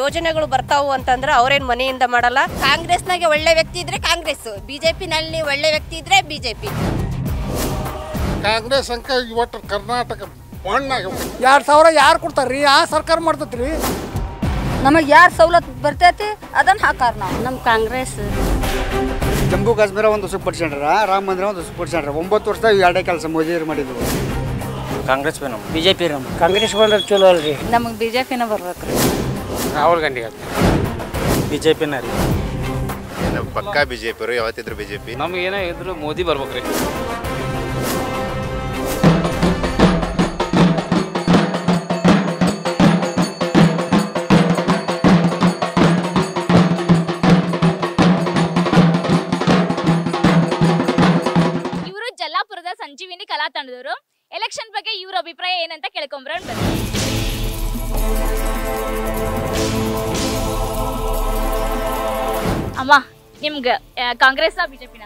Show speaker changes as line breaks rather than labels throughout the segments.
ಯೋಜನೆಗಳು ಬರ್ತಾವು ಅಂತಂದ್ರೆ ಅವ್ರೇನ್ ಮನೆಯಿಂದ ಮಾಡಲ್ಲ
ಕಾಂಗ್ರೆಸ್ನಾಗೆ ಒಳ್ಳೆ ವ್ಯಕ್ತಿ ಇದ್ರೆ ಕಾಂಗ್ರೆಸ್ ಬಿಜೆಪಿನಲ್ಲಿ ಒಳ್ಳೆ ವ್ಯಕ್ತಿ ಇದ್ರೆ ಬಿಜೆಪಿ
ಕಾಂಗ್ರೆಸ್ ಅಂಕ ಇವತ್ತು ಕರ್ನಾಟಕ ಮಣ್ಣಾಗ
ಎರಡು ಸಾವಿರ ಯಾರು ಕೊಡ್ತಾರ್ರಿ ಯಾವ ಸರ್ಕಾರ ಮಾಡ್ತೈತ್ರಿ
ನಮಗೆ ಯಾರು ಸವಲತ್ತು ಬರ್ತೈತಿ ಅದನ್ನ ಹಾಕಾರ ನಾವು
ನಮ್ ಕಾಂಗ್ರೆಸ್
ಜಮ್ಮು ಕಾಶ್ಮೀರ ಒಂದು ಸುಪಡಿಸ್ಕೊಂಡ್ರ ರಾಮ ಮಂದಿರ ಒಂದು ಸುಪಡಿಸ್ಕೊಂಡ್ರ ಒಂಬತ್ತು ವರ್ಷದಾಗ ಎರಡೇ ಕೆಲಸ ಮೋದಿಯವರು ಮಾಡಿದ್ರು
Congress B B J P ನಮ್
ಕಾಂಗ್ರೆಸ್ ಬಂದ್ರೆ ಚಲೋ ಅಲ್ರಿ
ನಮಗೆ ಬಿಜೆಪಿನ ಬರ್ಬೇಕ್ರಿ
ರಾಹುಲ್ ಗಾಂಧಿ
ಬಿ ಜೆ ಪಿನ ರೀ
ಏನು ಪಕ್ಕಾ ಬಿಜೆಪಿ ಅವರು ಯಾವತ್ತಿದ್ರು ಬಿಜೆಪಿ
ನಮ್ಗೆ ಏನೇ ಇದ್ರು ಮೋದಿ ಬರ್ಬೇಕ್ರಿ
ಇವರು ಜಲ್ಲಾಪುರದ ಸಂಜೀವಿನಿ ಕಲಾ ತಂಡದವರು ಎಲೆಕ್ಷನ್ ಬಗ್ಗೆ ಇವ್ರ ಅಭಿಪ್ರಾಯ ಏನಂತ ಕೇಳ್ಕೊಂಬ್ರೋಣ ಬನ್ನಿ ಅಮ್ಮ ನಿಮ್ಗ ಆ, ಕಾಂಗ್ರೆಸ್ನ ಬಿಜೆಪಿನ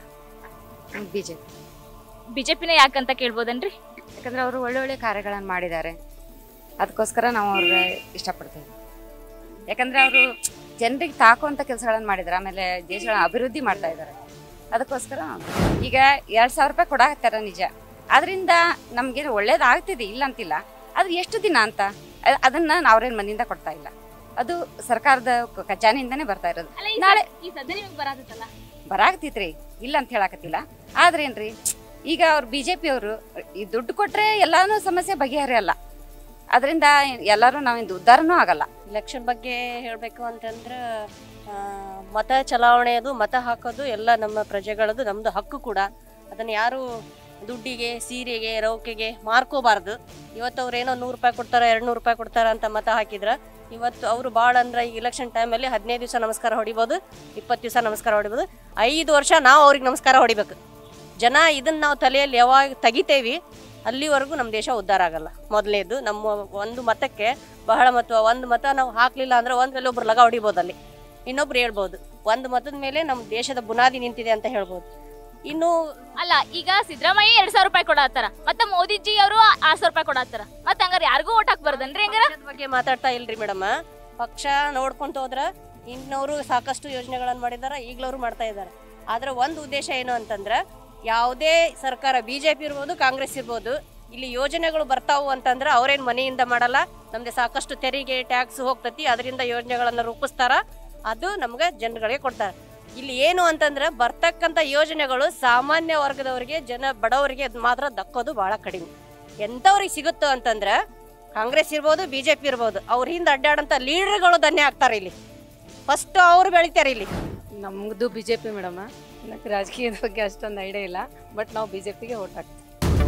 ಬಿಜೆಪಿ
ಬಿಜೆಪಿನ ಯಾಕಂತ ಕೇಳ್ಬೋದನ್ರಿ
ಯಾಕಂದ್ರೆ ಅವರು ಒಳ್ಳೆ ಒಳ್ಳೆ ಕಾರ್ಯಗಳನ್ನು ಮಾಡಿದ್ದಾರೆ ಅದಕ್ಕೋಸ್ಕರ ನಾವು ಅವ್ರಿಗೆ ಇಷ್ಟಪಡ್ತೇವೆ ಯಾಕಂದ್ರೆ ಅವರು ಜನರಿಗೆ ತಾಕುವಂಥ ಕೆಲಸಗಳನ್ನು ಮಾಡಿದ್ದಾರೆ ಆಮೇಲೆ ದೇಶಗಳ ಅಭಿವೃದ್ಧಿ ಮಾಡ್ತಾ ಇದ್ದಾರೆ ಅದಕ್ಕೋಸ್ಕರ ಈಗ ಎರಡು ಸಾವಿರ ರೂಪಾಯಿ ಕೊಡಾಕತ್ತಾರ ನಿಜ ಅದರಿಂದ ನಮಗೇನು ಒಳ್ಳೇದಾಗ್ತಿದೆ ಇಲ್ಲ ಅಂತಿಲ್ಲ ಆದ್ರೆ ಎಷ್ಟು ದಿನ ಅಂತ ಅ- ಅದನ್ನ ಅವ್ರೇನು ಮನೆಯಿಂದ ಕೊಡ್ತಾ ಇಲ್ಲ ಅದು ಸರ್ಕಾರದ ಕ- ಖಜಾನೆಯಿಂದನೇ ಬರ್ತಾ ಇರೋದು
ಅಲ್ಲ ಈ
ನಾಳೆ
ಸದ್- ಈ ಸದ್ಯ ನಿಮ್ಗೆ ಬರಾತಲ್ಲ
ಬರಾಕತ್ತಿತ್ರಿ ಇಲ್ಲ ಅಂತ ಹೇಳಕತ್ತಿಲ್ಲ ಆದ್ರೇನ್ರಿ ಈಗ ಅವ್ರು ಬಿ ಜೆ ಅವರು ಈ ದುಡ್ಡು ಕೊಟ್ರೆ ಎಲ್ಲಾನು ಸಮಸ್ಯೆ ಬಗೆಹರಿಯಲ್ಲ ಅದರಿಂದ ಎಲ್ಲರೂ ನಾವಿಂದು ಉದ್ಧಾರನೂ ಆಗಲ್ಲ
ಎಲೆಕ್ಷನ್ ಬಗ್ಗೆ ಹೇಳಬೇಕು ಅಂತಂದ್ರೆ ಆ, ಮತ ಚಲಾವಣೆಯದು ಮತ ಹಾಕೋದು ಎಲ್ಲ ನಮ್ಮ ಪ್ರಜೆಗಳದು ನಮ್ದು ಹಕ್ಕು ಕೂಡ ಅದನ್ನ ಯಾರು ದುಡ್ಡಿಗೆ ಸೀರೆಗೆ ರೌಕೆಗೆ ಮಾರ್ಕೋಬಾರ್ದು ಇವತ್ತು ಅವ್ರು ಏನೋ ನೂರು ರೂಪಾಯಿ ಕೊಡ್ತಾರ ಎರಡು ನೂರು ರೂಪಾಯಿ ಕೊಡ್ತಾರ ಅಂತ ಮತ ಹಾಕಿದ್ರ ಇವತ್ತು ಅವರು ಭಾಳ ಅಂದ್ರೆ ಈ ಇಲೆಕ್ಷನ್ ಟೈಮಲ್ಲಿ ಹದಿನೈದು ದಿವಸ ನಮಸ್ಕಾರ ಹೊಡಿಬೋದು ಇಪ್ಪತ್ತು ದಿವಸ ನಮಸ್ಕಾರ ಹೊಡಿಬೋದು ಐದು ವರ್ಷ ನಾವು ಅವ್ರಿಗೆ ನಮಸ್ಕಾರ ಹೊಡಿಬೇಕು ಜನ ಇದನ್ನ ನಾವು ತಲೆಯಲ್ಲಿ ಯಾವಾಗ ತೆಗಿತೇವಿ ಅಲ್ಲಿವರೆಗೂ ನಮ್ಮ ದೇಶ ಉದ್ಧಾರ ಆಗಲ್ಲ ಮೊದಲನೇದು ನಮ್ಮ ಒಂದು ಮತಕ್ಕೆ ಬಹಳ ಮಹತ್ವ ಒಂದು ಮತ ನಾವು ಹಾಕ್ಲಿಲ್ಲ ಅಂದ್ರೆ ಒಂದ್ರಲ್ಲಿ ಒಬ್ರು ಲಗ ಹೊಡಿಬೋದು ಅಲ್ಲಿ ಇನ್ನೊಬ್ರು ಹೇಳ್ಬೋದು ಒಂದು ಮತದ ಮೇಲೆ ನಮ್ಮ ದೇಶದ ಬುನಾದಿ ನಿಂತಿದೆ ಅಂತ ಹೇಳ್ಬೋದು ಇನ್ನು
ಅಲ್ಲ ಈಗ ಸಿದ್ದರಾಮಯ್ಯ ಎರಡ್ ಸಾವಿರ ರೂಪಾಯಿ ಕೊಡತ್ತಾರ ಮತ್ತೆ ಮೋದಿಜಿ ಅವರು ಆರ್ ಸಾವಿರ ರೂಪಾಯಿ ಕೊಡತ್ತಾರ ಮತ್ತೆ ಹಂಗಾರ ಯಾರಿಗೂ ಓಟ್ ಹಾಕ್ಬಾರ್ದನ್ರಿ ಹಂಗಾರ
ಪಕ್ಷದ ಬಗ್ಗೆ ಮಾತಾಡ್ತಾ ಇಲ್ರಿ ಮೇಡಮ್ ಪಕ್ಷ ನೋಡ್ಕೊಂತ ಹೋದ್ರ ಇನ್ನವರು ಸಾಕಷ್ಟು ಯೋಜನೆಗಳನ್ನು ಮಾಡಿದಾರ ಈಗ್ಲವರು ಮಾಡ್ತಾ ಇದ್ದಾರೆ ಆದ್ರೆ ಒಂದು ಉದ್ದೇಶ ಏನು ಅಂತಂದ್ರೆ ಯಾವುದೇ ಸರ್ಕಾರ ಬಿಜೆಪಿ ಇರ್ಬೋದು ಕಾಂಗ್ರೆಸ್ ಇರ್ಬೋದು ಇಲ್ಲಿ ಯೋಜನೆಗಳು ಬರ್ತಾವು ಅಂತಂದ್ರೆ ಅವ್ರೇನ್ ಮನೆಯಿಂದ ಮಾಡಲ್ಲ ನಮ್ದು ಸಾಕಷ್ಟು ತೆರಿಗೆ ಟ್ಯಾಕ್ಸ್ ಹೋಗ್ತತಿ ಅದರಿಂದ ಯೋಜನೆಗಳನ್ನ ರೂಪಿಸ್ತಾರ ಅದು ನಮ್ಗೆ ಜನಗಳಿಗೆ ಕೊಡ್ತಾರೆ ಇಲ್ಲಿ ಏನು ಅಂತಂದ್ರೆ ಬರ್ತಕ್ಕಂಥ ಯೋಜನೆಗಳು ಸಾಮಾನ್ಯ ವರ್ಗದವರಿಗೆ ಜನ ಬಡವರಿಗೆ ಅದ್ ಮಾತ್ರ ದಕ್ಕೋದು ಬಹಳ ಕಡಿಮೆ ಎಂಥವ್ರಿಗೆ ಸಿಗುತ್ತೋ ಅಂತಂದ್ರೆ ಕಾಂಗ್ರೆಸ್ ಇರ್ಬೋದು ಬಿಜೆಪಿ ಇರ್ಬೋದು ಅವ್ರ ಹಿಂದೆ ಅಡ್ಡಾಡಂತ ಲೀಡರ್ಗಳು ಧನ್ಯ ಆಗ್ತಾರೆ ಇಲ್ಲಿ ಫಸ್ಟ್ ಅವ್ರು ಬೆಳಿತಾರೆ ಇಲ್ಲಿ
ನಮ್ಮದು ಬಿ ಜೆ ಪಿ ಮೇಡಮ್ ನನಗೆ ರಾಜಕೀಯದ ಬಗ್ಗೆ ಅಷ್ಟೊಂದು ಐಡಿಯಾ ಇಲ್ಲ ಬಟ್ ನಾವು ಬಿ ಜೆ ಪಿಗೆ ಓಟ್ ಹಾಕ್ತೀವಿ